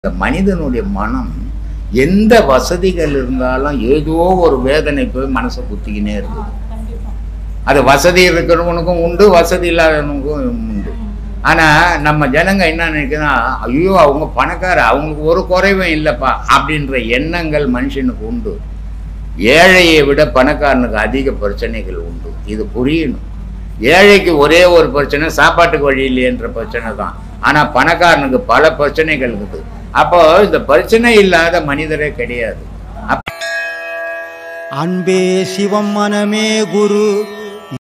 இந்த மனிதனுடைய மனம் எந்த வசதிகள் இருந்தாலும் ஏதோ ஒரு வேதனை போய் மனசை குத்திக்கினே இருக்குது அது வசதி இருக்கிறவனுக்கும் உண்டு வசதி இல்லாதவனுக்கும் உண்டு ஆனால் நம்ம ஜனங்க என்ன நினைக்கிறா ஐயோ அவங்க பணக்கார அவங்களுக்கு ஒரு குறைவும் இல்லைப்பா அப்படின்ற எண்ணங்கள் மனுஷனுக்கு உண்டு ஏழையை விட பணக்காரனுக்கு அதிக பிரச்சனைகள் உண்டு இது புரியணும் ஏழைக்கு ஒரே ஒரு பிரச்சனை சாப்பாட்டுக்கு வழி இல்லையன்ற பிரச்சனை தான் ஆனால் பணக்காரனுக்கு பல பிரச்சனைகள் இருக்குது அப்போ இந்த பிரச்சனை இல்லாத மனிதரே கிடையாது அன்பே சிவம் மனமே குரு